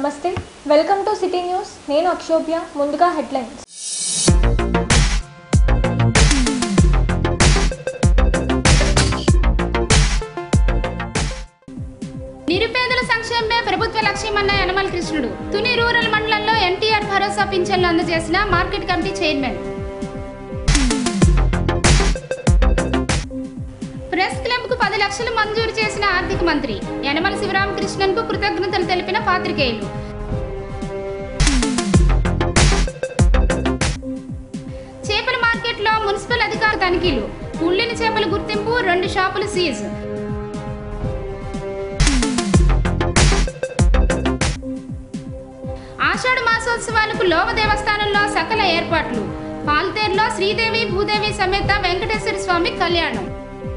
నమస్తే welcome to city news నేను అక్షోభ్య ముందుగా హెడ్లైన్స్ నిరుపేదల సంక్షేమమే ప్రభుత్వ లక్ష్యమన్న యనమల కృష్ణుడు తుని రూరల్ మండలంలో ఎన్టీఆర్ భరోసా పింఛన్లు అందజేసిన market committee chairman press club కు పది లక్షలు మంజూరు చేసిన ఆర్థిక మంత్రి యనమల శివరామకృష్ణన్ కు కృతజ్ఞతలు తెలిపిన పాత్రికేయులు చేపల మార్కెట్లో మున్సిపల్ అధికార తనిఖీలు పుల్లిన చేపల గుర్తింపు రెండు షాపులు సీజ్ ఆషాఢ మాసోత్సవాలకు లోవ దేవస్థానంలో సకల ఏర్పాట్లు పాల్తేరులో శ్రీదేవి భూదేవి సమేత వెంకటేశ్వర స్వామి కళ్యాణం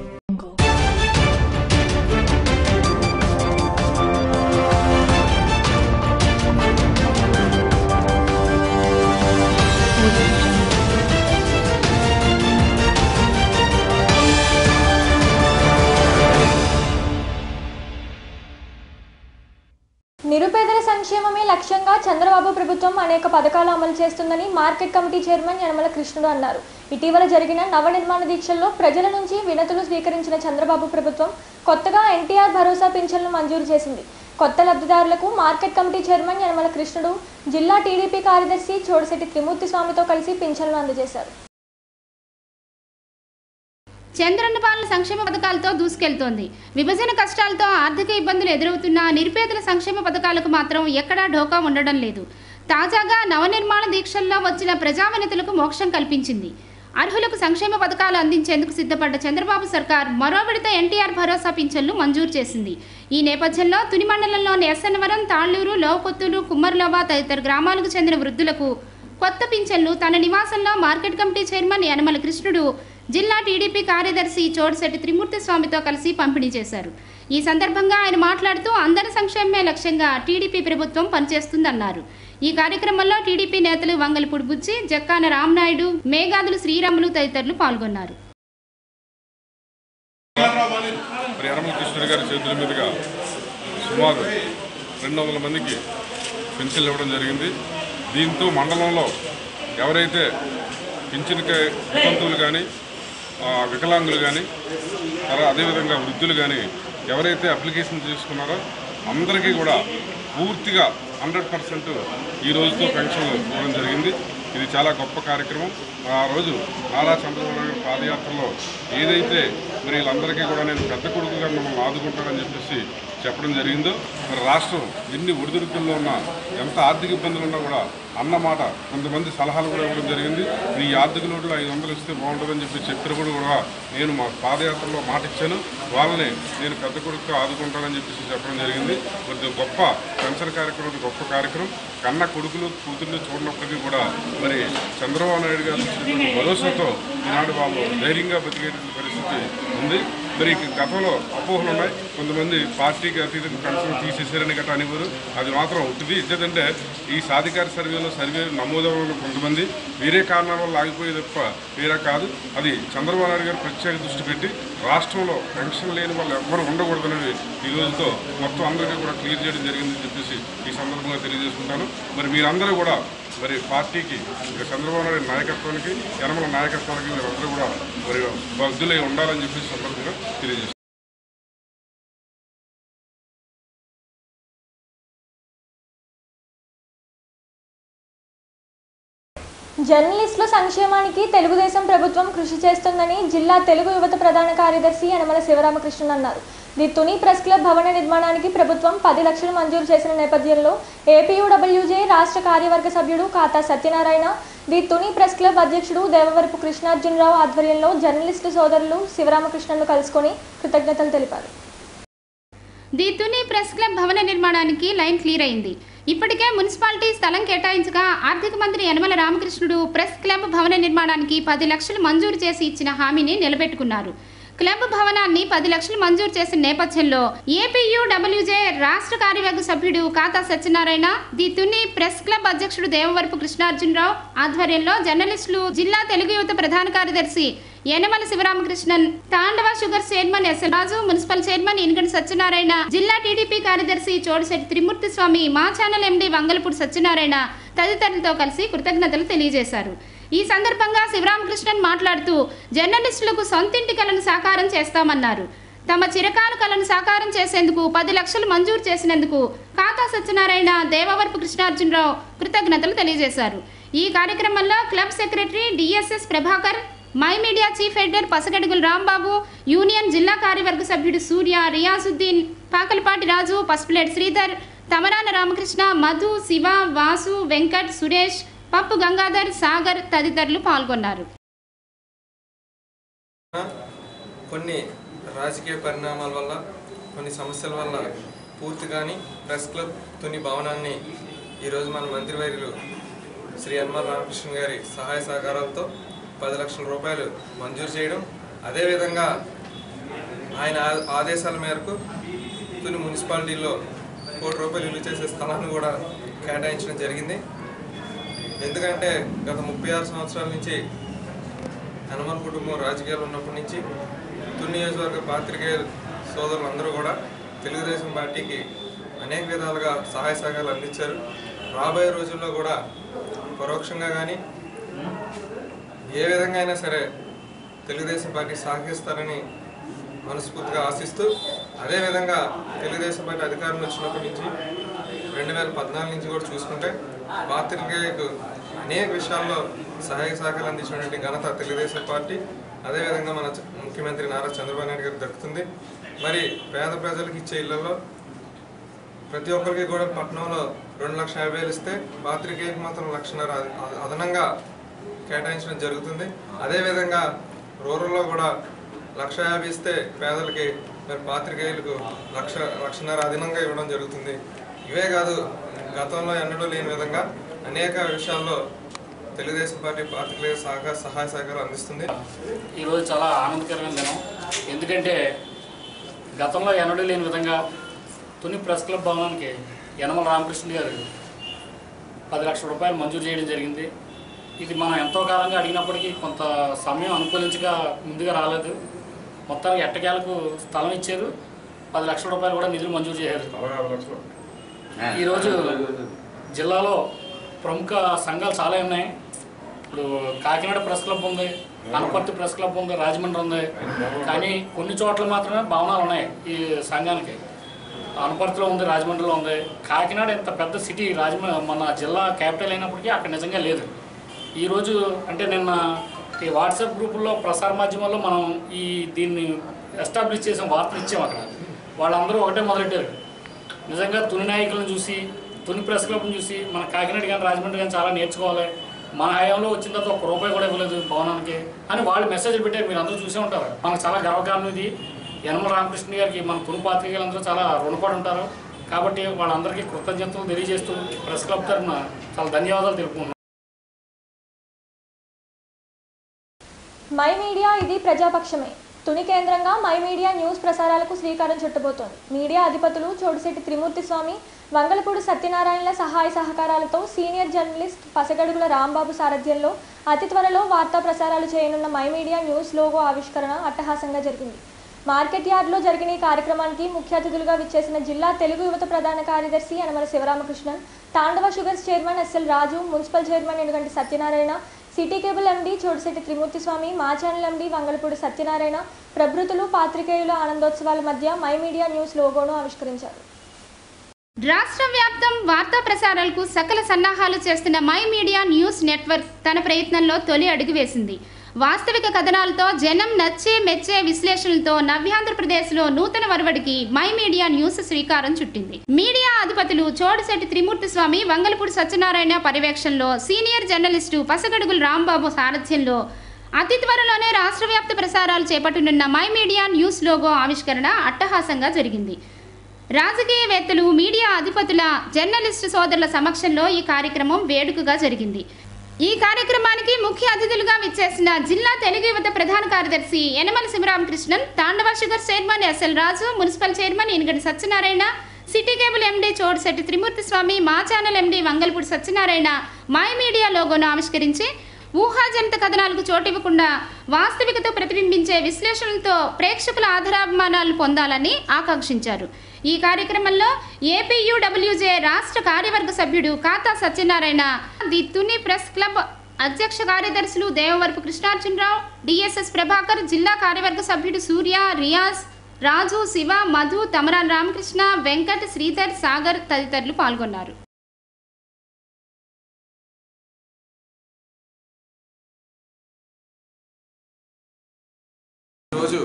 నిరుపేదల సంక్షేమమే లక్ష్యంగా చంద్రబాబు ప్రభుత్వం అనేక పథకాలు అమలు చేస్తుందని మార్కెట్ కమిటీ చైర్మన్ యనమల కృష్ణుడు అన్నారు ఇటీవల జరిగిన నవనిర్మాణ దీక్షల్లో ప్రజల నుంచి వినతులు స్వీకరించిన చంద్రబాబు ప్రభుత్వం కొత్తగా ఎన్టీఆర్ భరోసా పింఛన్లు మంజూరు చేసింది కొత్త లబ్ధిదారులకు మార్కెట్ కమిటీ చైర్మన్ యనమల కృష్ణుడు జిల్లా టీడీపీ కార్యదర్శి చోడశెట్టి త్రిమూర్తి స్వామితో కలిసి పింఛన్లు అందజేశారు చంద్రన్న పాలన సంక్షేమ పథకాలతో దూసుకెళ్తోంది విభజన కష్టాలతో ఆర్థిక ఇబ్బందులు ఎదురవుతున్న నిరుపేదల సంక్షేమ పథకాలకు మాత్రం ఎక్కడా ఢోకా ఉండడం లేదు తాజాగా నవనిర్మాణ దీక్షల్లో వచ్చిన ప్రజావినతులకు మోక్షం కల్పించింది అర్హులకు సంక్షేమ పథకాలు అందించేందుకు సిద్ధపడ్డ చంద్రబాబు సర్కార్ మరో విడత ఎన్టీఆర్ భరోసా పింఛన్లు మంజూరు చేసింది ఈ నేపథ్యంలో తుని మండలంలోని ఎస్ఎన్వరం తాళ్లూరు లోవకొత్తూరు కుమ్మర్లోబా తదితర గ్రామాలకు చెందిన వృద్ధులకు కొత్త పింఛన్లు తన నివాసంలో మార్కెట్ కమిటీ చైర్మన్ యనమల కృష్ణుడు జిల్లా టీడీపీ కార్యదర్శి చోడశెట్టి త్రిమూర్తి స్వామితో కలిసి పంపిణీ చేశారు ఈ సందర్భంగా ఆయన మాట్లాడుతూ అందరి సంక్షేమమే లక్ష్యంగా టీడీపీ ప్రభుత్వం పనిచేస్తుందన్నారు ఈ కార్యక్రమంలో టీడీపీ నేతలు వంగలపూడి బుచ్చి జక్కాన రామనాయుడు మేఘాదులు శ్రీరాములు తదితరులు పాల్గొన్నారు మరి యనమల కృష్ణుడి గారి చేతుల మీదుగా సుమారు రెండు వందల మందికి పెన్షన్లు ఇవ్వడం జరిగింది దీంతో మండలంలో ఎవరైతే పింఛన్కి వితంతువులు కానీ వికలాంగులు కానీ తర్వాత అదేవిధంగా వృద్ధులు కానీ ఎవరైతే అప్లికేషన్ చేసుకున్నారో అందరికీ కూడా పూర్తిగా హండ్రెడ్ పర్సెంట్ ఈ రోజుతో పెన్షన్లు ఇవ్వడం జరిగింది ఇది చాలా గొప్ప కార్యక్రమం ఆ రోజు నారా చంద్రబాబు నాయుడు గారి పాదయాత్రలో ఏదైతే మరి వీళ్ళందరికీ కూడా నేను పెద్ద కొడుకుగా మిమ్మల్ని ఆదుకుంటానని చెప్పేసి చెప్పడం జరిగిందో మరి రాష్ట్రం ఎన్ని ఒడిదుడుకుల్లో ఉన్నా ఎంత ఆర్థిక ఇబ్బందులు ఉన్నా కూడా అన్న మాట కొంతమంది సలహాలు కూడా ఇవ్వడం జరిగింది ఈ ఆర్థిక లోటులో ఐదు వందలు ఇస్తే బాగుంటుందని చెప్పి చెప్పినప్పుడు కూడా నేను మా పాదయాత్రలో మాట ఇచ్చాను వాళ్ళని నేను పెద్ద కొడుకు ఆదుకుంటానని చెప్పేసి చెప్పడం జరిగింది మరి గొప్ప పెన్షన్ కార్యక్రమం ఇది గొప్ప కార్యక్రమం కన్న కొడుకులు కూతుర్లు చూడనప్పటికీ కూడా మరి చంద్రబాబు నాయుడు గారు ఇచ్చినటువంటి భరోసాతో ఈనాడు వాళ్ళు ధైర్యంగా బతికేటువంటి పరిస్థితి ఉంది మరి గతంలో అపోహలు ఉన్నాయి కొంతమంది పార్టీకి అతీతంగా పెన్షన్ తీసేశారని గట్రా అనేవారు అది మాత్రం ఉంటుంది ఇచ్చేదంటే ఈ సాధికార సర్వేలో సర్వే నమోదవడం కొంతమంది వేరే కారణాల వల్ల ఆగిపోయే తప్ప వేరే కాదు అది చంద్రబాబు నాయుడు గారు ప్రత్యేక దృష్టి పెట్టి రాష్ట్రంలో పెన్షన్ లేని వాళ్ళు ఎవ్వరు ఉండకూడదనేది ఈ రోజుతో మొత్తం అందరికీ కూడా క్లియర్ చేయడం జరిగిందని చెప్పేసి ఈ సందర్భంగా తెలియజేసుకుంటాను మరి మీరందరూ కూడా మరి పార్టీకి ఇక చంద్రబాబు నాయుడు నాయకత్వానికి యనమల నాయకత్వానికి మీరందరూ కూడా మరి బగ్గులై ఉండాలని చెప్పేసి సందర్భంగా తెలియజేస్తాను జర్నలిస్టుల సంక్షేమానికి తెలుగుదేశం ప్రభుత్వం కృషి చేస్తుందని జిల్లా తెలుగు యువత ప్రధాన కార్యదర్శి యనమల శివరామకృష్ణన్ అన్నారు ది తుని ప్రెస్ క్లబ్ భవన నిర్మాణానికి ప్రభుత్వం పది లక్షలు మంజూరు చేసిన నేపథ్యంలో ఏపీయూడబ్ల్యూజే రాష్ట్ర కార్యవర్గ సభ్యుడు Khata Satyanarayana the Tuni press club అధ్యక్షుడు దేవవరపు కృష్ణార్జునరావు ఆధ్వర్యంలో జర్నలిస్టు సోదరులు శివరామకృష్ణన్ను కలుసుకొని కృతజ్ఞతలు తెలిపారు ది తుని ప్రెస్ క్లబ్ భవన నిర్మాణానికి లైన్ క్లియర్ అయింది ఇప్పటికే మున్సిపాలిటీ స్థలం కేటాయించగా ఆర్థిక మంత్రి యనమల రామకృష్ణుడు ప్రెస్ క్లబ్ భవన నిర్మాణానికి పది లక్షలు మంజూరు చేసి ఇచ్చిన హామీని నిలబెట్టుకున్నారు క్లబ్ భవనాన్ని పది లక్షలు మంజూరు చేసిన నేపథ్యంలో ఏపీయూడబ్ల్యూజే రాష్ట్ర కార్యవర్గ సభ్యుడు Kata Satyanarayana the Tuni press club అధ్యక్షుడు దేవవరపు కృష్ణార్జునరావు ఆధ్వర్యంలో జర్నలిస్టులు జిల్లా తెలుగు యువత ప్రధాన కార్యదర్శి Yanamala Sivaramakrishnan Tandava sugar chairman SL Raju municipal chairman Inuganti Satyanarayana జిల్లా టీడీపీ కార్యదర్శి చోడిశెట్టి త్రిమూర్తి స్వామి మా ఛానల్ ఎండి వంగలపూడి సత్యనారాయణ తదితరులతో కలిసి కృతజ్ఞతలు తెలియజేశారు ఈ సందర్భంగా శివరామకృష్ణన్ మాట్లాడుతూ జర్నలిస్టులకు సొంతింటి కలను సాకారం చేస్తామన్నారు తమ చిరకాల కలను సాకారం చేసేందుకు పది లక్షలు మంజూరు చేసినందుకు కాకా సత్యనారాయణ దేవవరపు కృష్ణార్జునరావు కృతజ్ఞతలు తెలియజేశారు ఈ కార్యక్రమంలో club secretary DSS Prabhakar My Media chief editor Pasagadugula Rambabu union జిల్లా కార్యవర్గ సభ్యుడు సూర్య రియాజుద్దీన్ పాకలపాటి రాజు పసుపులేటి శ్రీధర్ తమరాన రామకృష్ణ మధు శివ వాసు వెంకట్ సురేష్ పప్పు గంగాధర్ సాగర్ తదితరులు పాల్గొన్నారు కొన్ని రాజకీయ పరిణామాల వల్ల కొన్ని సమస్యల వల్ల పూర్తిగాని ప్రెస్ క్లబ్ తుని భవనాన్ని ఈరోజు మన మంత్రివర్యులు శ్రీ యనమల రామకృష్ణ గారి సహాయ సహకారాలతో పది లక్షల రూపాయలు మంజూరు చేయడం అదేవిధంగా ఆయన ఆ- ఆదేశాల మేరకు తుని మున్సిపాలిటీలో కోటి రూపాయలు విలువ చేసే స్థలాన్ని కూడా కేటాయించడం జరిగింది ఎందుకంటే గత ముప్పై ఆరు సంవత్సరాల నుంచి హనుమాన్ కుటుంబం రాజకీయాలు ఉన్నప్పటి నుంచి తుని నియోజకవర్గ పాత్రికేయ సోదరులందరూ కూడా తెలుగుదేశం పార్టీకి అనేక విధాలుగా సహాయ సహకారాలు అందించారు రాబోయే రోజుల్లో కూడా పరోక్షంగా కానీ ఏ విధంగా అయినా సరే తెలుగుదేశం పార్టీ సహకరిస్తారని మనస్ఫూర్తిగా ఆశిస్తూ అదేవిధంగా తెలుగుదేశం పార్టీ అధికారం వచ్చినప్పటి నుంచి రెండు వేల పద్నాలుగు నుంచి కూడా చూసుకుంటే పాత్రికేయకు అనేక విషయాల్లో సహాయ సహకారాలు అందించినటువంటి ఘనత తెలుగుదేశం పార్టీ అదేవిధంగా మన చ- ముఖ్యమంత్రి నారా చంద్రబాబు నాయుడు గారికి దక్కుతుంది మరి పేద ప్రజలకు ఇచ్చే ఇళ్లలో ప్రతి ఒక్కరికి కూడా పట్టణంలో రెండు లక్షల యాభై వేలు ఇస్తే పాత్రికేయులకు మాత్రం లక్షన్నర అద- అద- అదనంగా కేటాయించడం జరుగుతుంది అదేవిధంగా రూరల్లో కూడా లక్ష యాభై ఇస్తే పేదలకి మరి పాత్రికేయులకు లక్ష లక్షన్నర అదనంగా ఇవ్వడం జరుగుతుంది ఇవే కాదు గతంలో ఎన్నడూ లేని విధంగా అనేక విషయాల్లో తెలుగుదేశం పార్టీ పాత్రికేయ సహకార సహాయ సహకారం అందిస్తుంది ఈరోజు చాలా ఆనందకరమైన దినం ఎందుకంటే గతంలో ఎన్నడూ లేని విధంగా తుని ప్రెస్ క్లబ్ భవనానికి యనమల రామకృష్ణ గారు పది లక్షల రూపాయలు మంజూరు చేయడం జరిగింది ఇది మనం ఎంతో కాలంగా అడిగినప్పటికీ కొంత సమయం అనుకూలించగా ముందుగా రాలేదు మొత్తానికి ఎట్టకేలకు స్థలం ఇచ్చారు పది లక్షల రూపాయలు కూడా నిధులు మంజూరు చేశారు యాభై లక్షలు ఈరోజు జిల్లాలో ప్రముఖ సంఘాలు చాలా ఉన్నాయి ఇప్పుడు కాకినాడ ప్రెస్ క్లబ్ ఉంది అనపర్తి ప్రెస్ క్లబ్ ఉంది రాజమండ్రి ఉంది కానీ కొన్ని చోట్ల మాత్రమే భవనాలు ఉన్నాయి ఈ సంఘానికి అనపర్తిలో ఉంది రాజమండ్రిలో ఉంది కాకినాడ ఇంత పెద్ద సిటీ రాజమండ్రి మన జిల్లా క్యాపిటల్ అయినప్పటికీ అక్కడ నిజంగా లేదు ఈరోజు అంటే నిన్న ఈ వాట్సాప్ గ్రూపుల్లో ప్రసార మాధ్యమాల్లో మనం ఈ దీన్ని ఎస్టాబ్లిష్ చేసిన వార్తలు ఇచ్చాం అక్కడ వాళ్ళందరూ ఒకటే మొదలెట్టారు నిజంగా తుని నాయకులను చూసి తుని ప్రెస్ క్లబ్ని చూసి మన కాకినాడ కానీ రాజమండ్రి కానీ చాలా నేర్చుకోవాలి మన హయాంలో వచ్చిన తర్వాత ఒక రూపాయి కూడా ఇవ్వలేదు భవనానికి అని వాళ్ళు మెసేజ్ పెట్టారు మీరు అందరూ చూసే ఉంటారు మనకు చాలా గర్వకారణం ఇది యనమల రామకృష్ణ గారికి మన తుని పాత్రికేయులందరూ చాలా రుణపడి ఉంటారు కాబట్టి వాళ్ళందరికీ కృతజ్ఞతలు తెలియజేస్తూ ప్రెస్ క్లబ్ తరఫున చాలా ధన్యవాదాలు తెలుపుకుంటున్నాను మై మీడియా ఇది ప్రజాపక్షమే తుని కేంద్రంగా మై మీడియా న్యూస్ ప్రసారాలకు శ్రీకారం చుట్టబోతోంది మీడియా అధిపతులు చోటిశెట్టి త్రిమూర్తి స్వామి వంగలపూడి సత్యనారాయణల సహాయ సహకారాలతో సీనియర్ జర్నలిస్ట్ పసగడుగుల రాంబాబు సారథ్యంలో అతి త్వరలో వార్తా ప్రసారాలు చేయనున్న మై మీడియా న్యూస్ లోగో ఆవిష్కరణ అట్టహాసంగా జరిగింది మార్కెట్ యార్డ్లో జరిగిన ఈ కార్యక్రమానికి ముఖ్య అతిథులుగా విచ్చేసిన జిల్లా తెలుగు యువత ప్రధాన కార్యదర్శి Yanamala Sivaramakrishnan Tandava sugars chairman SL Raju municipal chairman Enuganti Satyanarayana city cable MD Chotisetti Trimurthi Swamy Maa channel MD Vangalapudi Satyanarayana ప్రభృతులు పాత్రికేయుల ఆనందోత్సవాల మధ్య మై మీడియా న్యూస్ లోగోను ఆవిష్కరించారు రాష్ట్ర వ్యాప్తం వార్తా ప్రసారాలకు సకల సన్నాహాలు చేస్తున్న మై మీడియా న్యూస్ నెట్వర్క్ తన ప్రయత్నంలో తొలి అడుగు వేసింది వాస్తవిక కథనాలతో జనం నచ్చే మెచ్చే విశ్లేషణలతో నవ్యాంధ్రప్రదేశ్లో నూతన వరవడికి మై మీడియా న్యూస్ శ్రీకారం చుట్టింది మీడియా అధిపతులు చోడిశెట్టి త్రిమూర్తి స్వామి వంగలపూడి సత్యనారాయణ పర్యవేక్షణలో సీనియర్ జర్నలిస్టు పసగడుగుల రాంబాబు సారథ్యంలో అతి త్వరలోనే రాష్ట్ర వ్యాప్త ప్రసారాలు చేపట్టనున్న మై మీడియా న్యూస్ లోగో ఆవిష్కరణ అట్టహాసంగా జరిగింది రాజకీయవేత్తలు మీడియా అధిపతుల జర్నలిస్టు సోదరుల సమక్షంలో ఈ కార్యక్రమం వేడుకగా జరిగింది ఈ కార్యక్రమానికి ముఖ్య అతిథులుగా విచ్చేసిన జిల్లా తెలుగు యువత ప్రధాన కార్యదర్శి Yanamala Sivaramakrishnan Tandava sugar chairman SL Raju municipal chairman Inugadi Satyanarayana city cable MD Chodisetti Trimurthi Swamy Maa channel MD Vangalpudi Satyanarayana My Media లోగోను ఆవిష్కరించి ఊహాజనిత కథనాలకు చోటివ్వకుండా వాస్తవికత ప్రతిబింబించే విశ్లేషణలతో ప్రేక్షకుల ఆధారాభిమానాలు పొందాలని ఆకాంక్షించారు ఈ కార్యక్రమంలో ఏపీయూడబ్ల్యూజే రాష్ట్ర కార్యవర్గ సభ్యుడు Kata Satyanarayana the Tuni press club అధ్యక్ష కార్యదర్శులు దేవవరపు కృష్ణార్జునరావు డిఎస్ఎస్ ప్రభాకర్ జిల్లా కార్యవర్గ సభ్యుడు సూర్య రియాజ్ రాజు శివ మధు తమరాన్ రామకృష్ణ వెంకట్ శ్రీధర్ సాగర్ తదితరులు పాల్గొన్నారు ఈరోజు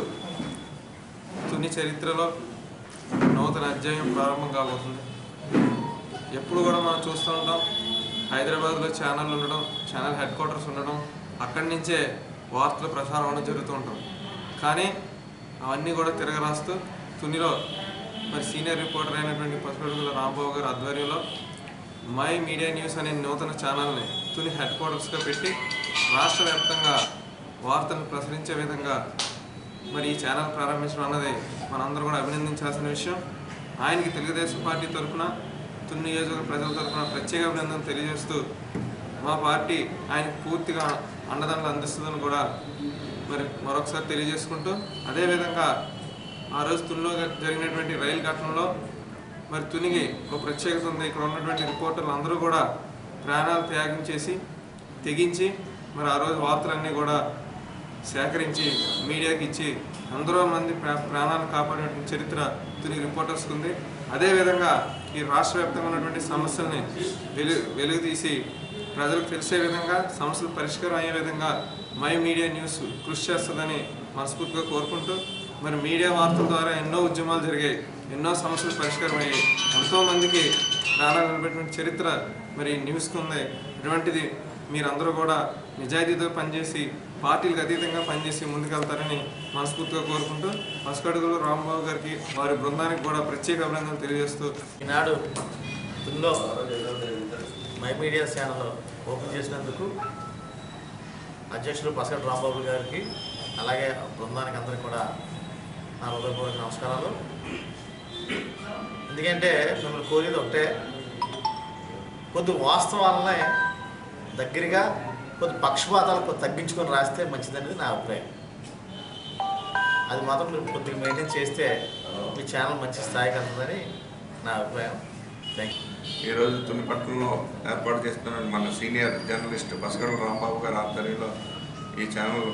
తుని చరిత్రలో నూతన అధ్యాయం ప్రారంభం కాబోతుంది ఎప్పుడు కూడా మనం చూస్తూ ఉంటాం హైదరాబాద్లో ఛానల్ ఉండడం ఛానల్ హెడ్ క్వార్టర్స్ ఉండడం అక్కడి నుంచే వార్తలు ప్రసారం అవడం జరుగుతూ ఉంటాం కానీ అవన్నీ కూడా తిరగరాస్తూ తునిలో మరి సీనియర్ రిపోర్టర్ అయినటువంటి పసుపడుగుల రాంబాబు గారి ఆధ్వర్యంలో మై మీడియా న్యూస్ అనే నూతన ఛానల్ని తుని హెడ్ క్వార్టర్స్గా పెట్టి రాష్ట్ర వ్యాప్తంగా వార్తలను ప్రసరించే విధంగా మరి ఈ ఛానల్ ప్రారంభించడం అన్నది మనందరూ కూడా అభినందించాల్సిన విషయం ఆయనకి తెలుగుదేశం పార్టీ తరఫున తుని నియోజకవర్గ ప్రజల తరఫున ప్రత్యేక అభినందనలు తెలియజేస్తూ మా పార్టీ ఆయనకు పూర్తిగా అండదండలు అందిస్తుందని కూడా మరి మరొకసారి తెలియజేసుకుంటూ అదేవిధంగా ఆ రోజు తునిలో జరిగినటువంటి రైలు ఘటనలో మరి తునిగి ఒక ప్రత్యేకత ఉంది ఇక్కడ ఉన్నటువంటి రిపోర్టర్లు అందరూ కూడా ప్రాణాలు త్యాగం చేసి తెగించి మరి ఆ రోజు వార్తలన్నీ కూడా సేకరించి మీడియాకి ఇచ్చి ఎందరో మంది ప్రా ప్రాణాలను కాపాడినటువంటి చరిత్ర తుని రిపోర్టర్స్కి ఉంది అదేవిధంగా ఈ రాష్ట్ర వ్యాప్తంగా ఉన్నటువంటి సమస్యల్ని వెలు వెలుగు తీసి ప్రజలకు తెలిసే విధంగా సమస్యలు పరిష్కారం అయ్యే విధంగా మై మీడియా న్యూస్ కృషి చేస్తుందని మనస్ఫూర్తిగా కోరుకుంటూ మరి మీడియా వార్తల ద్వారా ఎన్నో ఉద్యమాలు జరిగాయి ఎన్నో సమస్యలు పరిష్కారం అయ్యాయి ఎంతోమందికి ప్రాణాలు నిలబెట్టిన చరిత్ర మరి న్యూస్కి ఉంది ఇటువంటిది మీరందరూ కూడా నిజాయితీతో పనిచేసి పార్టీలకు అతీతంగా పనిచేసి ముందుకెళ్తారని మనస్ఫూర్తిగా కోరుకుంటూ పసుకడుగులు రాంబాబు గారికి వారి బృందానికి కూడా ప్రత్యేక అభినందనలు తెలియజేస్తూ ఈనాడు తుల్లో మై మీడియా ఛానల్ ఓపెన్ చేసినందుకు అధ్యక్షులు పసగట్ రాంబాబు గారికి అలాగే బృందానికి అందరికీ కూడా నా హృదయపూర్వక నమస్కారాలు ఎందుకంటే మిమ్మల్ని కోరేది ఒకటే కొద్ది వాస్తవాలనే దగ్గరగా కొద్ది పక్షపాతాలు కొద్ది తగ్గించుకొని రాస్తే మంచిదనేది నా అభిప్రాయం అది మాత్రం మీరు కొద్దిగా మెయింటైన్ చేస్తే మీ ఛానల్ మంచి స్థాయికి వెళ్తుందని నా అభిప్రాయం థ్యాంక్ యూ ఈరోజు తునిపట్నంలో ఏర్పాటు చేస్తున్న మన సీనియర్ జర్నలిస్ట్ బసగడ రాంబాబు గారి ఆధ్వర్యంలో ఈ ఛానల్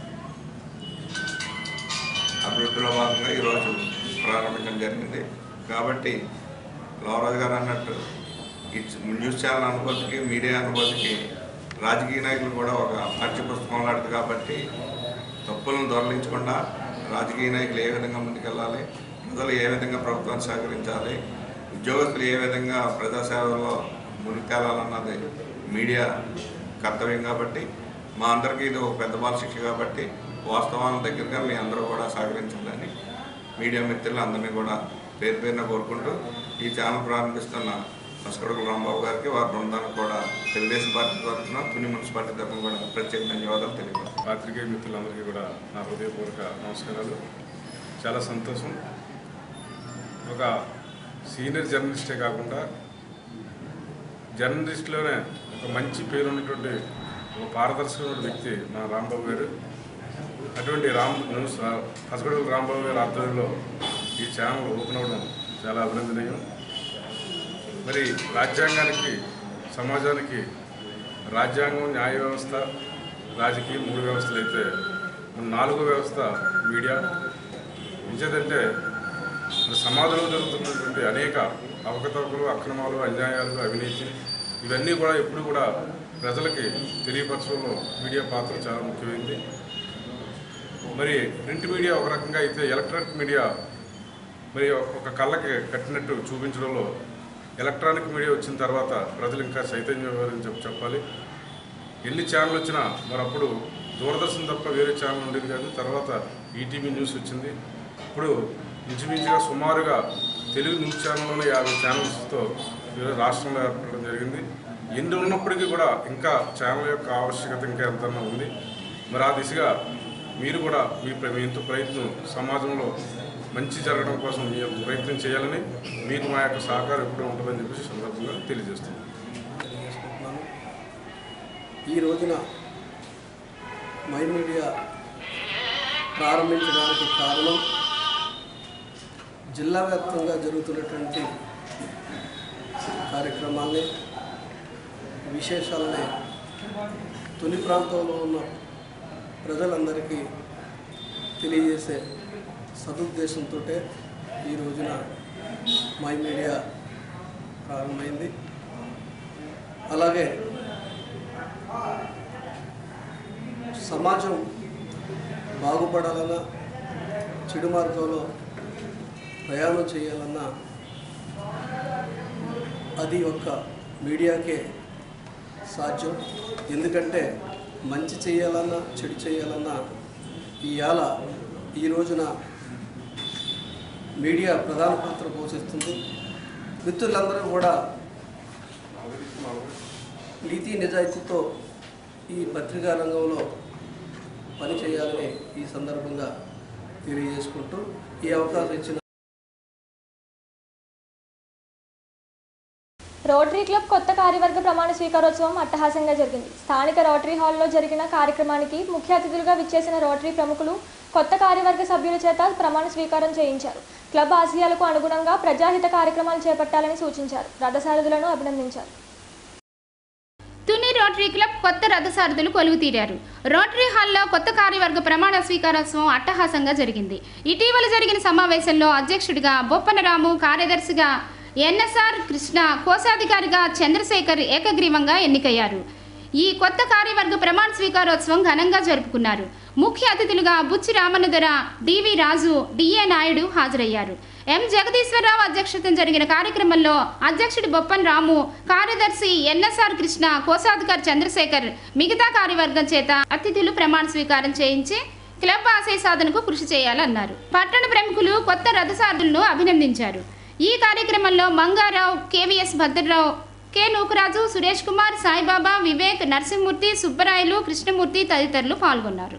అభివృద్ధిలో భాగంగా ఈరోజు ప్రారంభించడం జరిగింది కాబట్టి లోవరాజు గారు అన్నట్టు ఈ న్యూస్ ఛానల్ అనుభూతికి మీడియా అనుభూతికి రాజకీయ నాయకులు కూడా ఒక పాఠ్య పుస్తకం లాంటిది కాబట్టి తప్పులను దొరలించకుండా రాజకీయ నాయకులు ఏ విధంగా ముందుకెళ్ళాలి ప్రజలు ఏ విధంగా ప్రభుత్వాన్ని సహకరించాలి ఉద్యోగస్తులు ఏ విధంగా ప్రజాసేవలో ముందుకెళ్ళాలన్నది మీడియా కర్తవ్యం కాబట్టి మా అందరికీ ఇది ఒక పెద్ద బాల శిక్ష కాబట్టి వాస్తవాల దగ్గరగా మీ అందరూ కూడా సహకరించాలని మీడియా మిత్రులు అందరినీ కూడా పేరు పేరున కోరుకుంటూ ఈ ఛానల్ ప్రారంభిస్తున్న మస్కడుగు రాంబాబు గారికి వారి బృందానికి కూడా తెలుగుదేశం పార్టీ తరఫున తుని మున్సిపాలిటీ తరఫున కూడా ప్రత్యేక ధన్యవాదాలు తెలియజేస్తాను పాత్రికేయ మిత్రులందరికీ కూడా నా హృదయపూర్వక నమస్కారాలు చాలా సంతోషం ఒక సీనియర్ జర్నలిస్టే కాకుండా జర్నలిస్ట్లోనే ఒక మంచి పేరు ఉన్నటువంటి ఒక పారదర్శకమైన వ్యక్తి మన రాంబాబు గారు అటువంటి రామ్ న్యూస్ హస్పిటల్ రాంబాబు గారి ఆధ్వర్యంలో ఈ ఛానల్ ఓపెన్ అవ్వడం చాలా అభినందనీయం మరి రాజ్యాంగానికి సమాజానికి రాజ్యాంగం న్యాయ వ్యవస్థ రాజకీయం మూడు వ్యవస్థలు అయితే మన నాలుగో వ్యవస్థ మీడియా ఎంచేదంటే మన సమాజంలో జరుగుతున్నటువంటి అనేక అవకతవకలు అక్రమాలు అన్యాయాలు అవినీతి ఇవన్నీ కూడా ఎప్పుడు కూడా ప్రజలకి తెలియపరచడంలో మీడియా పాత్ర చాలా ముఖ్యమైనది మరి ప్రింట్ మీడియా ఒక రకంగా అయితే ఎలక్ట్రానిక్ మీడియా మరి ఒక కళ్ళకి కట్టినట్టు చూపించడంలో ఎలక్ట్రానిక్ మీడియా వచ్చిన తర్వాత ప్రజలు ఇంకా చైతన్యం ఇవ్వాలని చెప్పి చెప్పాలి ఎన్ని ఛానల్ వచ్చినా మరి అప్పుడు దూరదర్శన్ తప్ప వేరే ఛానల్ ఉండేది కాదు తర్వాత ఈటీవీ న్యూస్ వచ్చింది ఇప్పుడు ఇంచుమించుగా సుమారుగా తెలుగు న్యూస్ ఛానల్లోనే యాభై ఛానల్స్తో ఈరోజు రాష్ట్రంలో ఏర్పడడం జరిగింది ఎన్ని ఉన్నప్పటికీ కూడా ఇంకా ఛానల్ యొక్క ఆవశ్యకత ఇంకా ఎంతన్నా ఉంది మరి ఆ దిశగా మీరు కూడా మీ ప్ర- మీ ఇంత ప్రయత్నం సమాజంలో మంచి జరగడం కోసం మీ యొక్క ప్రయత్నం చేయాలని మీకు మా యొక్క సహకారం ఎప్పుడూ ఉంటుందని చెప్పేసి సందర్భంగా తెలియజేస్తున్నాను తెలియజేసుకుంటున్నాను ఈ రోజున మై మీడియా ప్రారంభించడానికి కారణం జిల్లా వ్యాప్తంగా జరుగుతున్నటువంటి కార్యక్రమాల్ని విశేషాలని తుని ప్రాంతంలో ఉన్న ప్రజలందరికీ తెలియజేసే సదుద్దేశంతో ఈ రోజున మై మీడియా ప్రారంభమైంది అలాగే సమాజం బాగుపడాలన్నా చెడు మార్గంలో ప్రయాణం చేయాలన్నా అది ఒక్క మీడియాకే సాధ్యం ఎందుకంటే మంచి చేయాలన్నా చెడు చేయాలన్నా ఇవాళ ఈ రోజున మీడియా ప్రధాన పాత్ర పోషిస్తుంది మిత్రులందరూ కూడా నీతి నిజాయితీతో ఈ పత్రికా రంగంలో పని చేయాలని ఈ సందర్భంగా తెలియజేసుకుంటూ ఈ అవకాశం ఇచ్చిన రోటరీ క్లబ్ కొత్త కార్యవర్గ ప్రమాణ స్వీకారోత్సవం అట్టహాసంగా జరిగింది స్థానిక రోటరీ హాల్లో జరిగిన కార్యక్రమానికి ముఖ్య అతిథులుగా విచ్చేసిన రోటరీ ప్రముఖులు కొత్త కార్యవర్గ సభ్యుల చేత ప్రమాణ స్వీకారం చేయించారు క్లబ్ ఆశయాలకు అనుగుణంగా ప్రజాహిత కార్యక్రమాలు చేపట్టాలని సూచించారు రథసారథులను అభినందించారు తుని రోటరీ క్లబ్ కొత్త రథసారథులు కొలువు తీరారు రోటరీ హాల్లో కొత్త కార్యవర్గ ప్రమాణ స్వీకారోత్సవం అట్టహాసంగా జరిగింది ఇటీవల జరిగిన సమావేశంలో అధ్యక్షుడిగా బొప్పనరాము కార్యదర్శిగా ఎన్ఎస్ఆర్ కృష్ణ కోశాధికారిగా చంద్రశేఖర్ ఏకగ్రీవంగా ఎన్నికయ్యారు ఈ కొత్త కార్యవర్గ ప్రమాణ స్వీకారోత్సవం ఘనంగా జరుపుకున్నారు ముఖ్య అతిథులుగా బుచ్చి రామన్నదొర డివి రాజు డిఏ నాయుడు హాజరయ్యారు ఎం జగదీశ్వరరావు అధ్యక్షతన జరిగిన కార్యక్రమంలో అధ్యక్షుడి బొప్పన్ రాము కార్యదర్శి ఎన్ఎస్ఆర్ కృష్ణ కోశాధికారి చంద్రశేఖర్ మిగతా కార్యవర్గం చేత అతిథులు ప్రమాణ స్వీకారం చేయించి క్లబ్ ఆశయ సాధనకు కృషి చేయాలన్నారు పట్టణ ప్రముఖులు కొత్త రథసారథులను అభినందించారు ఈ కార్యక్రమంలో మంగారావు కేవీఎస్ భద్రరావు కె నూకరాజు సురేష్ కుమార్ సాయిబాబా వివేక్ నరసింహమూర్తి సుబ్బరాయలు కృష్ణమూర్తి తదితరులు పాల్గొన్నారు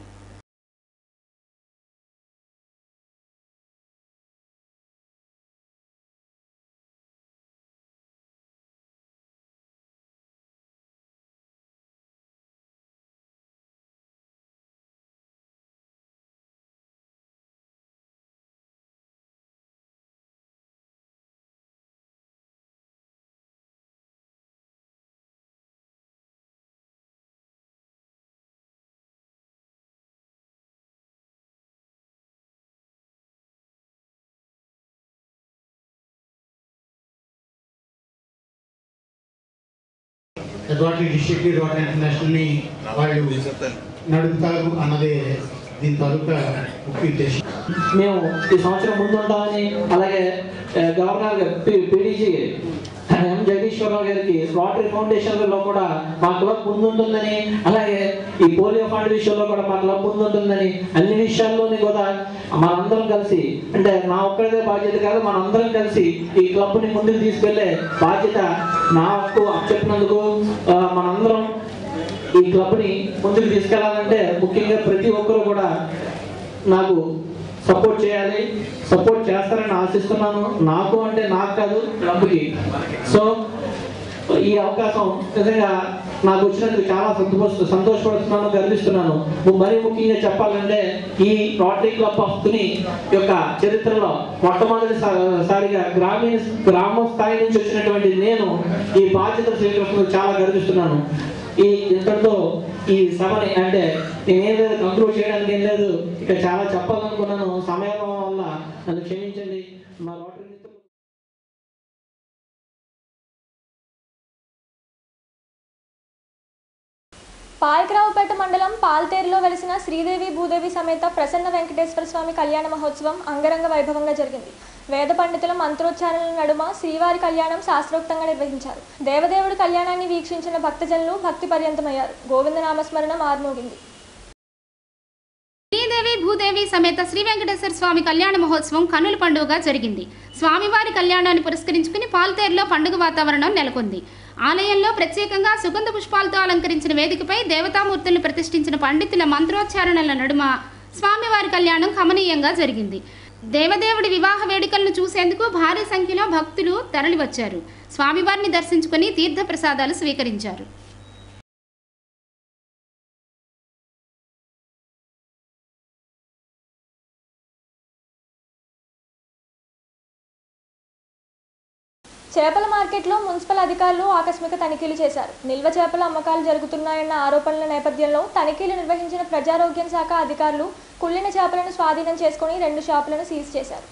రోటరీ డిస్ట్రిక్ట్ రోటరీ ఇంటర్నేషనల్ని వాళ్ళు నడుపుతారు అన్నదే దీని తాలూకా ముఖ్య ఉద్దేశం మేము ఈ సంవత్సరం ముందు ఉంటామని అలాగే ఆ, గవర్నర్ గారు, పి- పీడీజీ ఎం జగదీశ్వరరావు గారికి రోటరీ ఫౌండేషన్లో కూడా మా క్లబ్ ముందుంటుందని అలాగే ఈ పోలియో ఫండ్ విషయంలో కూడా మా క్లబ్ ముందుంటుందని అన్ని విషయాల్లోని కూడా మనందరం కలిసి అంటే నా ఒక్కరిదే బాధ్యత కాదు మనందరం కలిసి ఈ క్లబ్ని ముందుకు తీసుకెళ్లే బాధ్యత నాకు చెప్పినందుకు మనందరం ఈ క్లబ్ని ముందుకు తీసుకెళ్లాలంటే ముఖ్యంగా ప్రతి ఒక్కరు కూడా నాకు సపోర్ట్ చేయాలి సపోర్ట్ చేస్తారని ఆశిస్తున్నాను నాకు అంటే నాకు కాదు క్లబ్కి సో ఈ అవకాశం నిజంగా నాకు వచ్చినందుకు చాలా సంతోష సంతోషపడుతున్నాను గర్విస్తున్నాను మరీ ముఖ్యంగా చెప్పాలంటే ఈ రోటరీ క్లబ్ ఆఫ్ తుని యొక్క చరిత్రలో మొట్టమొదటిసారిగా గ్రామీణ గ్రామ స్థాయి నుంచి వచ్చినటువంటి నేను ఈ బాధ్యత స్వీకరిస్తున్నందుకు చాలా గర్విస్తున్నాను ఈ ఇంతటితో ఈ సభని అంటే నేనేం లేదు కంక్లూడ్ చేయడానికి ఏం లేదు ఇక చాలా చెప్పాలనుకున్నాను సమయం వల్ల నన్ను క్షమించండి మా రోటరీ మిత్రులు పాయకరావుపేట మండలం పాల్తేరులో వెలిసిన శ్రీదేవి భూదేవి సమేత ప్రసన్న వెంకటేశ్వర స్వామి కళ్యాణ మహోత్సవం అంగరంగ వైభవంగా జరిగింది వేద పండితుల మంత్రోచ్చారణల నడుమ శ్రీవారి కళ్యాణం శాస్త్రోక్తంగా నిర్వహించారు దేవదేవుడి కళ్యాణాన్ని వీక్షించిన భక్తజనులు భక్తి పర్యంతమయ్యారు గోవిందనామస్మరణ మార్మోగింది శ్రీదేవి భూదేవి సమేత శ్రీ వెంకటేశ్వర స్వామి కళ్యాణ మహోత్సవం కన్నుల పండుగగా జరిగింది స్వామివారి కళ్యాణాన్ని పురస్కరించుకుని పాల్తేరులో పండుగ వాతావరణం నెలకొంది ఆలయంలో ప్రత్యేకంగా సుగంధ పుష్పాలతో అలంకరించిన వేదికపై దేవతామూర్తులను ప్రతిష్ఠించిన పండితుల మంత్రోచ్చారణల నడుమ స్వామివారి కళ్యాణం కమనీయంగా జరిగింది దేవదేవుడి వివాహ వేడుకలను చూసేందుకు భారీ సంఖ్యలో భక్తులు తరలివచ్చారు స్వామివారిని దర్శించుకుని తీర్థ ప్రసాదాలు స్వీకరించారు చేపల మార్కెట్లో మున్సిపల్ అధికారులు ఆకస్మిక తనిఖీలు చేశారు నిల్వ చేపల అమ్మకాలు జరుగుతున్నాయన్న ఆరోపణల నేపథ్యంలో తనిఖీలు నిర్వహించిన ప్రజారోగ్యం శాఖ అధికారులు కుళ్ళిన చేపలను స్వాధీనం చేసుకుని రెండు షాపులను సీజ్ చేశారు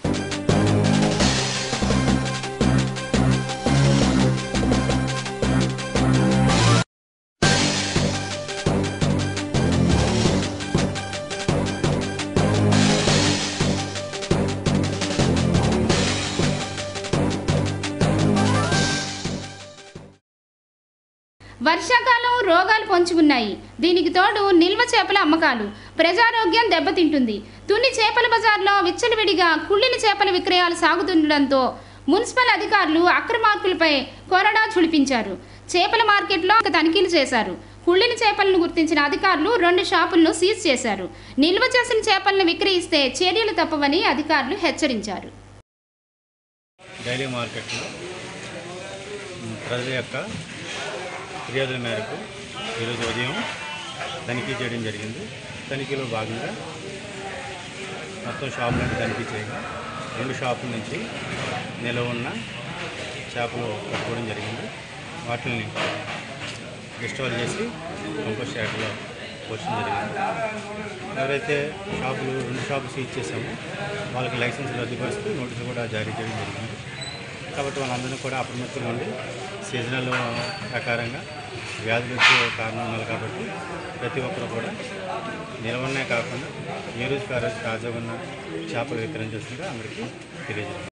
వర్షాకాలం రోగాలు పొంచి ఉన్నాయి దీనికి తోడు నిల్వ చేపల అమ్మకాలు ప్రజారోగ్యం దెబ్బతింటుంది తుని చేపల బజార్లో విచ్చలవిడిగా కుళ్ళిన చేపల విక్రయాలు సాగుతుండడంతో మున్సిపల్ అధికారులు అక్రమార్కులపై కొరడా చుడిపించారు చేపల మార్కెట్లో తనిఖీలు చేశారు కుళ్ళిన చేపలను గుర్తించిన అధికారులు రెండు షాపులను సీజ్ చేశారు నిల్వ చేసిన చేపలను విక్రయిస్తే చర్యలు తప్పవని అధికారులు హెచ్చరించారు డైలీ మార్కెట్లో మ్, ప్రజల యొక్క ఫిర్యాదుల మేరకు ఈరోజు ఉదయం తనిఖీ చేయడం జరిగింది తనిఖీలో భాగంగా మొత్తం షాపులను తనిఖీ చేయగా రెండు షాపుల నుంచి నిలవ ఉన్న చేపలు పట్టుకోవడం జరిగింది వాటిని డిస్ట్రాల్ చేసి కంపోస్ట్ యార్డ్లో పోర్చడం జరిగింది ఎవరైతే షాపులు రెండు షాపులు సీజ్ చేశామో వాళ్ళకి లైసెన్స్ రద్దుపరుస్తూ నోటీసులు కూడా జారీ చేయడం జరిగింది కాబట్టి వాళ్ళందరినీ కూడా అప్రమత్తంగా ఉండి సీజనల్ ప్రకారంగా వ్యాధులు వచ్చే కారణం ఉన్నారు కాబట్టి ప్రతి ఒక్కరు కూడా నిలవనే కాకుండా ఏ రోజుకి ఆ రోజు తాజాగా ఉన్న చేపలు విక్రయించాల్సిందిగా అందరికీ తెలియజేస్తాం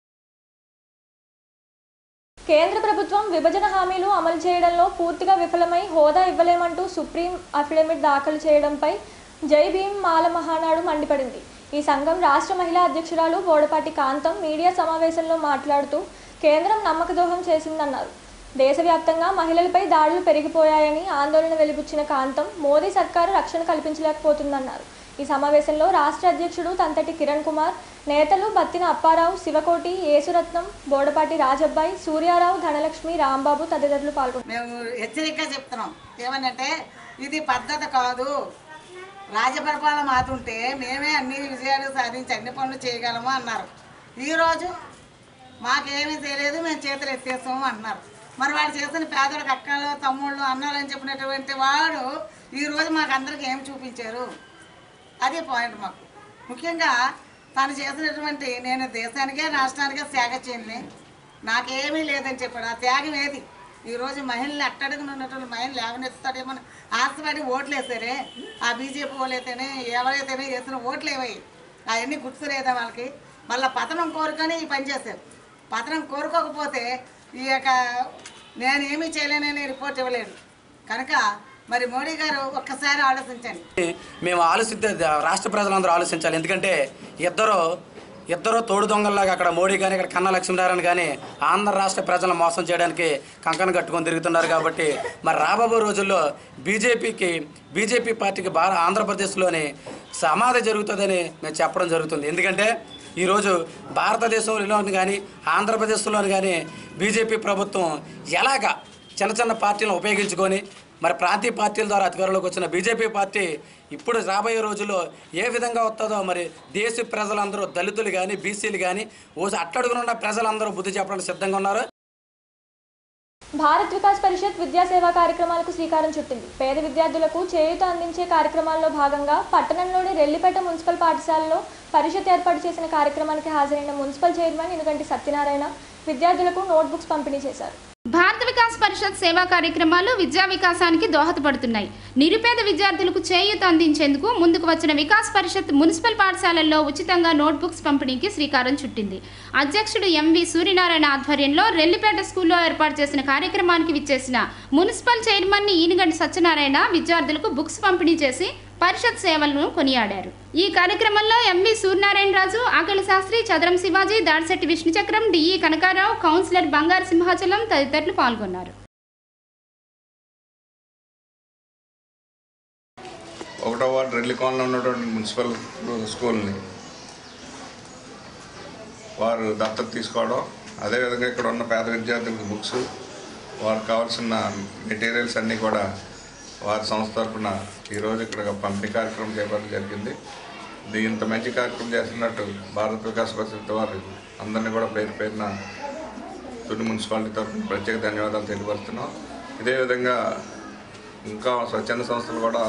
కేంద్ర ప్రభుత్వం విభజన హామీలు అమలు చేయడంలో పూర్తిగా విఫలమై హోదా ఇవ్వలేమంటూ సుప్రీం అఫిడవిట్ దాఖలు చేయడంపై జై భీమ్ మాల మహానాడు మండిపడింది ఈ సంఘం రాష్ట్ర మహిళా అధ్యక్షురాలు బోడపాటి కాంతం మీడియా సమావేశంలో మాట్లాడుతూ కేంద్రం నమ్మకద్రోహం చేసిందన్నారు దేశవ్యాప్తంగా మహిళలపై దాడులు పెరిగిపోయాయని ఆందోళన వెలిబుచ్చిన కాంతం మోదీ సర్కారు రక్షణ కల్పించలేకపోతుందన్నారు ఈ సమావేశంలో రాష్ట్ర అధ్యక్షుడు తంతటి కిరణ్ కుమార్ నేతలు బత్తిన అప్పారావు శివకోటి యేసురత్నం బోడపాటి రాజబ్బాయి సూర్యారావు ధనలక్ష్మి రాంబాబు తదితరులు పాల్గొన్నారు మేము హెచ్చరికగా చెప్తున్నాం ఏమనంటే ఇది పద్ధతి కాదు రాజపరిపాలన మాతుంటే మేమే అన్ని విజయాలు సాధించి అన్ని పనులు చేయగలము అన్నారు ఈరోజు మాకేమీ తెలియదు మేము చేతులు ఎత్తేస్తాము అన్నారు మరి వాడు చేసిన పేదలకు అక్కలు తమ్ముళ్ళు అన్నారు అని చెప్పినటువంటి వాడు ఈరోజు మాకు అందరికి ఏం చూపించారు అదే పాయింట్ మాకు ముఖ్యంగా తను చేసినటువంటి నేను దేశానికే రాష్ట్రానికే త్యాగ చేయలే నాకేమీ లేదని చెప్పాడు ఆ త్యాగం ఏది ఈరోజు మహిళలు అట్టడుగున ఉన్నటువంటి మహిళలు లేవనెత్తాడేమో అని ఆశపడి ఓట్లు వేసారే ఆ బీజేపీ వాళ్ళు అయితేనే ఎవరైతేనే వేసిన ఓట్లు ఏవై అవన్నీ గుర్తులేదా వాళ్ళకి మళ్ళీ పతనం కోరుకొని ఈ పని చేశారు పతనం కోరుకోకపోతే ఈ యొక్క నేను ఏమీ చేయలేనని రిపోర్ట్ ఇవ్వలేడు కనుక మరి మోడీ గారు ఒక్కసారి ఆలోచించండి మేము ఆలోచిస్తే రాష్ట్ర ప్రజలందరూ ఆలోచించాలి ఎందుకంటే ఇద్దరు ఇద్దరు తోడు దొంగల్లాగా అక్కడ మోడీ కానీ ఇక్కడ కన్నా లక్ష్మీనారాయణ కానీ ఆంధ్ర రాష్ట్ర ప్రజలను మోసం చేయడానికి కంకణం కట్టుకొని తిరుగుతున్నారు కాబట్టి మరి రాబోయే రోజుల్లో బీజేపీకి బీజేపీ పార్టీకి భార ఆంధ్రప్రదేశ్లోని సమాధి జరుగుతుందని మేము చెప్పడం జరుగుతుంది ఎందుకంటే ఈరోజు భారతదేశంలోని కానీ ఆంధ్రప్రదేశ్లోని కానీ బీజేపీ ప్రభుత్వం ఎలాగా చిన్న చిన్న పార్టీలను ఉపయోగించుకొని మరి ప్రాంతీయ పార్టీల ద్వారా అధికారంలోకి వచ్చిన బీజేపీ పార్టీ ఇప్పుడు రాబోయే రోజుల్లో ఏ విధంగా వస్తుందో మరి దేశ ప్రజలందరూ దళితులు కానీ బీసీలు కానీ ఓ అట్టడుగునున్న ప్రజలందరూ బుద్ధి చెప్పడానికి సిద్ధంగా ఉన్నారు భారత్ వికాస్ పరిషత్ విద్యా సేవా కార్యక్రమాలకు శ్రీకారం చుట్టింది పేద విద్యార్థులకు చేయూత అందించే కార్యక్రమాల్లో భాగంగా పట్టణంలోని రెల్లిపేట మున్సిపల్ పాఠశాలలో పరిషత్ ఏర్పాటు చేసిన కార్యక్రమానికి హాజరైన మున్సిపల్ చైర్మన్ ఇనుగంటి సత్యనారాయణ విద్యార్థులకు నోట్బుక్స్ పంపిణీ చేశారు భారత వికాస్ పరిషత్ సేవా కార్యక్రమాలు విద్యా వికాసానికి దోహదపడుతున్నాయి నిరుపేద విద్యార్థులకు చేయూత అందించేందుకు ముందుకు వచ్చిన వికాస్ పరిషత్ మున్సిపల్ పాఠశాలల్లో ఉచితంగా నోట్బుక్స్ పంపిణీకి శ్రీకారం చుట్టింది అధ్యక్షుడు ఎంవి సూర్యనారాయణ ఆధ్వర్యంలో రెల్లిపేట స్కూల్లో ఏర్పాటు చేసిన కార్యక్రమానికి విచ్చేసిన మున్సిపల్ చైర్మన్ ఈనిగంటి సత్యనారాయణ విద్యార్థులకు బుక్స్ పంపిణీ చేసి పరిషత్ సేవలను కొనియాడారు ఈ కార్యక్రమంలో ఎంవి సూర్యనారాయణ రాజు ఆకలి శాస్త్రి చదరం శివాజీ దాడిశెట్టి విష్ణుచక్రం డిఈ కనకారావు కౌన్సిలర్ బంగారు సింహాచలం తదితరులు పాల్గొన్నారు ఒకటో వార్డు రెడ్లి కాలనీలో ఉన్నటువంటి మున్సిపల్ స్కూల్ని వారు దత్తత తీసుకోవడం అదేవిధంగా ఇక్కడ ఉన్న పేద విద్యార్థులకు బుక్స్ వారికి కావాల్సిన మెటీరియల్స్ అన్నీ కూడా వారి సంస్థ తరఫున ఈరోజు ఇక్కడ పంపిణీ కార్యక్రమం చేపట్టడం జరిగింది ఇది ఇంత మంచి కార్యక్రమం చేస్తున్నట్టు భారత వికాస్ పరిషత్ వారు అందరినీ కూడా పేరు పేరున తుని మున్సిపాలిటీ తరఫున ప్రత్యేక ధన్యవాదాలు తెలియపరుస్తున్నాం ఇదే విధంగా ఇంకా స్వచ్ఛంద సంస్థలు కూడా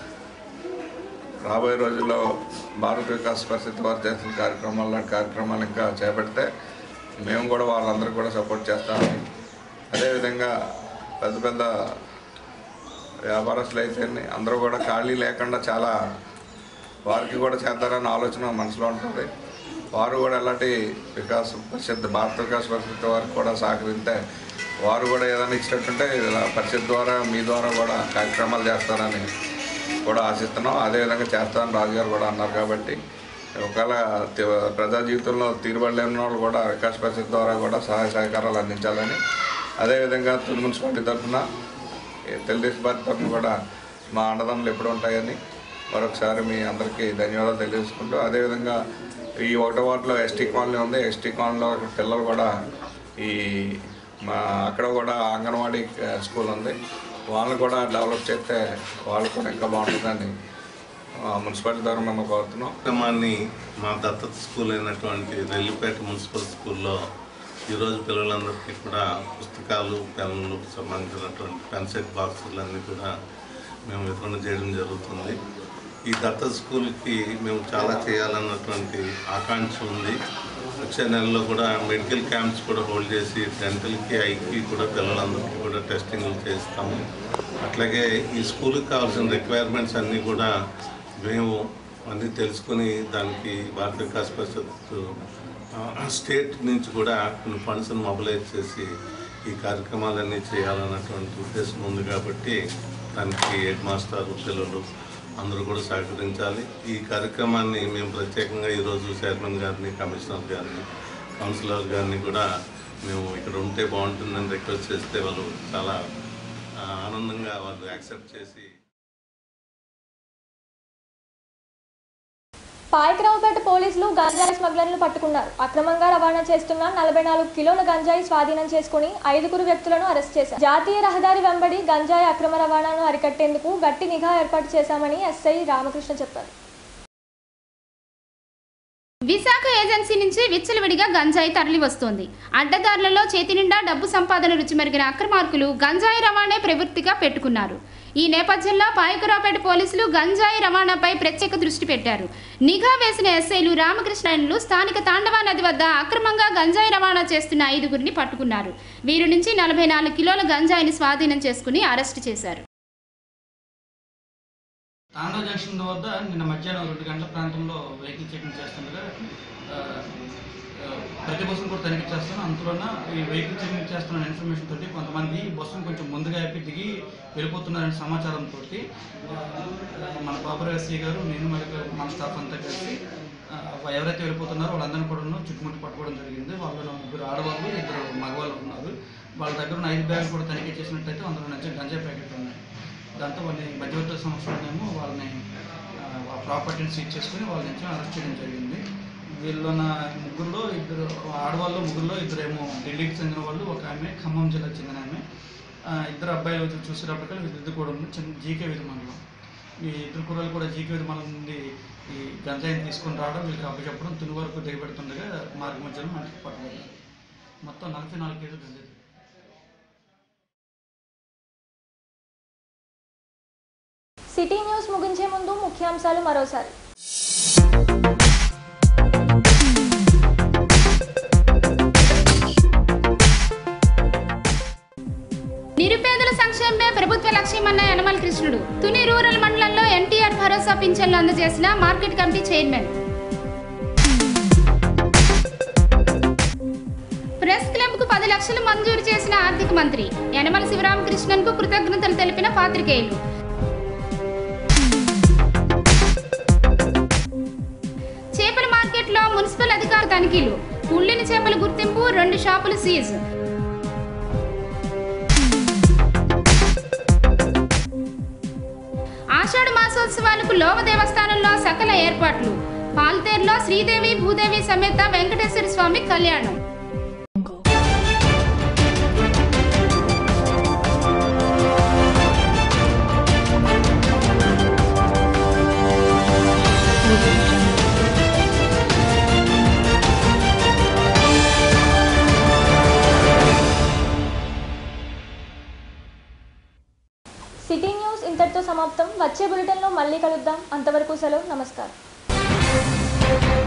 రాబోయే రోజుల్లో భారత వికాస్ పరిస్థితి వారు చేస్తున్న కార్యక్రమాలు లాంటి కార్యక్రమాలు ఇంకా చేపడితే మేము కూడా వాళ్ళందరికీ కూడా సపోర్ట్ చేస్తామని అదేవిధంగా పెద్ద పెద్ద వ్యాపారస్తులు అయితే అందరూ కూడా ఖాళీ లేకుండా చాలా వారికి కూడా చేద్దారన్న ఆలోచన మనసులో ఉంటుంది వారు కూడా ఎలాంటి వికాస్ పరిషత్ భారత వికాస్ పరిషత్ వారికి కూడా సహకరిస్తే వారు కూడా ఏదైనా ఇచ్చినట్టుంటే ఇలా పరిషత్ ద్వారా మీ ద్వారా కూడా కార్యక్రమాలు చేస్తారని కూడా ఆశిస్తున్నాం అదేవిధంగా చేస్తారని రాజుగారు కూడా అన్నారు కాబట్టి ఒకవేళ తి- ప్రజా జీవితంలో తీరుబడలేని వాళ్ళు కూడా వికాస్ పరిషత్ ద్వారా కూడా సహాయ సహకారాలు అందించాలని అదేవిధంగా తుని మున్సిపాలిటీ తరఫున ఈ తెలుగుదేశం పార్టీ తరఫున కూడా మా అన్నదమ్ములు ఎప్పుడు ఉంటాయని మరొకసారి మీ అందరికీ ధన్యవాదాలు తెలియజేసుకుంటూ అదేవిధంగా ఈ ఒకటో వార్డులో ఎస్టీ కాలనీ ఉంది ఎస్టీ కాలనీలో పిల్లలు కూడా ఈ మా అక్కడ కూడా అంగన్వాడీ ఆ, స్కూల్ ఉంది వాళ్ళని కూడా డెవలప్ చేస్తే వాళ్ళు కూడా ఇంకా బాగుంటుందని ఆ, మున్సిపాలిటీ ద్వారా మేము కోరుతున్నాం కార్యక్రమాన్ని మా దత్తత స్కూల్ అయినటువంటి రెల్లిపేట మున్సిపల్ స్కూల్లో ఈరోజు పిల్లలందరికీ కూడా పుస్తకాలు పెన్నులు సంబంధించినటువంటి పెన్సెట్ బాక్సులు అన్నీ కూడా మేము వితరణ చేయడం జరుగుతుంది ఈ దత్తత స్కూల్కి మేము చాలా చేయాలన్నటువంటి ఆకాంక్ష ఉంది వచ్చే నెలలో కూడా మెడికల్ క్యాంప్స్ కూడా హోల్డ్ చేసి డెంటల్కి ఐకి కూడా పిల్లలందరికీ కూడా టెస్టింగ్లు చేస్తాము అట్లాగే ఈ స్కూల్కి కావాల్సిన రిక్వైర్మెంట్స్ అన్నీ కూడా మేము అన్నీ తెలుసుకొని దానికి భారత వికాస్ పరిషత్ ఆ, స్టేట్ నుంచి కూడా కొన్ని ఫండ్స్ని మొబిలైజ్ చేసి ఈ కార్యక్రమాలన్నీ చేయాలన్నటువంటి ఉద్దేశం ఉంది కాబట్టి దానికి హెడ్ మాస్టర్ పిల్లలు అందరూ కూడా సహకరించాలి ఈ కార్యక్రమాన్ని మేము ప్రత్యేకంగా ఈరోజు చైర్మన్ గారిని కమిషనర్ గారిని కౌన్సిలర్ గారిని కూడా మేము ఇక్కడ ఉంటే బాగుంటుందని రిక్వెస్ట్ చేస్తే వాళ్ళు చాలా ఆ, ఆనందంగా వాళ్ళు యాక్సెప్ట్ చేసి పాయకరావుపేట పోలీసులు గంజాయి స్మగ్లర్లను పట్టుకున్నారు అక్రమంగా రవాణా చేస్తున్న నలభై నాలుగు కిలోల గంజాయి స్వాధీనం చేసుకుని ఐదుగురు వ్యక్తులను అరెస్ట్ చేశారు జాతీయ రహదారి వెంబడి గంజాయి అక్రమ రవాణాను అరికట్టేందుకు గట్టి నిఘా ఏర్పాటు చేశామని ఎస్ఐ రామకృష్ణ చెప్పారు విశాఖ ఏజెన్సీ నుంచి విచ్చలవిడిగా గంజాయి తరలి వస్తోంది అడ్డదారులలో చేతి నిండా డబ్బు సంపాదన రుచి మెరిగిన అక్రమార్కులు గంజాయి రవాణా ప్రవృత్తిగా పెట్టుకున్నారు ఈ నేపథ్యంలో పాయకరావుపేట పోలీసులు గంజాయి రవాణాపై ప్రత్యేక దృష్టి పెట్టారు నిఘా వేసిన ఎస్ఐలు రామకృష్ణాయనులు స్థానిక తాండవా నది వద్ద అక్రమంగా గంజాయి రవాణా చేస్తున్న ఐదుగురిని పట్టుకున్నారు వీరి నుంచి నలభై నాలుగు కిలోల గంజాయిని స్వాధీనం చేసుకుని అరెస్టు చేశారు తాండవ జంక్షన్ వద్ద నిన్న మధ్యాహ్నం రెండు గంటల ప్రాంతంలో వెహికల్ చెకింగ్ చేస్తుండగా ఆ, ఆ, ప్రతి బస్సును కూడా తనిఖీ చేస్తాను అందులోన ఈ వెహికల్ చెకింగ్ చేస్తున్న ఇన్ఫర్మేషన్ తోటి కొంతమంది బస్సును కొంచెం ముందుగా ఆపి దిగి వెళ్ళిపోతున్నారనే సమాచారంతో మన బాబర్ ఎస్సీ గారు నేను మరి మన స్టాఫ్ అంతా కలిసి ఆ, ఎవరైతే వెళ్ళిపోతున్నారో వాళ్ళందరినీ కూడా చుట్టుముట్టు పట్టుకోవడం జరిగింది వాళ్ళలో ముగ్గురు ఆడవాళ్ళు ఇద్దరు మగవాళ్ళు ఉన్నారు వాళ్ళ దగ్గర ఉన్న ఐదు బ్యాగులు కూడా తనిఖీ చేసినట్టయితే అందులో నుంచి గంజాయి ప్యాకెట్లు ఉన్నాయి దాంతో వాళ్ళని మధ్యవర్తుల సంస్థలోనేమో వాళ్ళని ఆ, ఆ ప్రాపర్టీని సీజ్ చేసుకుని వాళ్ళ నుంచి అరెస్ట్ చేయడం జరిగింది వీళ్ళున్న ముగ్గురులో ఇద్దరు ఆడవాళ్ళు ముగ్గురులో ఇద్దరేమో ఢిల్లీకి చెందిన వాళ్ళు ఒక ఆమె ఖమ్మం జిల్లాకు చెందిన ఆమె ఆ, ఇద్దరు అబ్బాయిలు చూసేటప్పటికీ వీళ్ళిద్దరు కూడా ఉన్న చిన్న జీకే విధి మండలం ఈ ఇద్దరు కుర్రలు కూడా జీకే విధి మండలం నుండి ఈ గంజాయిని తీసుకొని రావడం వీళ్ళకి అప్పచెప్పడం తుని వరకు దిగబెడుతుండగా మార్గ మధ్యలో మనకి పట్టుబడింది మొత్తం నలభై నాలుగు కేజీలు గంజాయి సిటీ న్యూస్ ముగించే ముందు ముఖ్యాంశాలు మరోసారి నిరుపేదల సంక్షేమమే ప్రభుత్వ లక్ష్యమన్న యనమల కృష్ణుడు తుని రూరల్ మండలంలో ఎన్టీఆర్ భరోసా పింఛన్లు అందజేసిన market committee chairman press club కు పది లక్షలు మంజూరు చేసిన ఆర్థిక మంత్రి యనమల శివరామకృష్ణన్ కు కృతజ్ఞతలు తెలిపిన పాత్రికేయులు చేపల మార్కెట్లో మున్సిపల్ అధికార తనిఖీలు కుళ్ళిన చేపల గుర్తింపు రెండు షాపులు సీజ్ ఆషాఢ మాసోత్సవాలకు లోవ దేవస్థానంలో సకల ఏర్పాట్లు పాల్తేరులో శ్రీదేవి భూదేవి సమేత వెంకటేశ్వర స్వామి కళ్యాణం సిటీ న్యూస్ ఇంతటితో సమాప్తం వచ్చే బులెటిన్లో మళ్ళీ కలుద్దాం అంతవరకు సెలవు నమస్కారం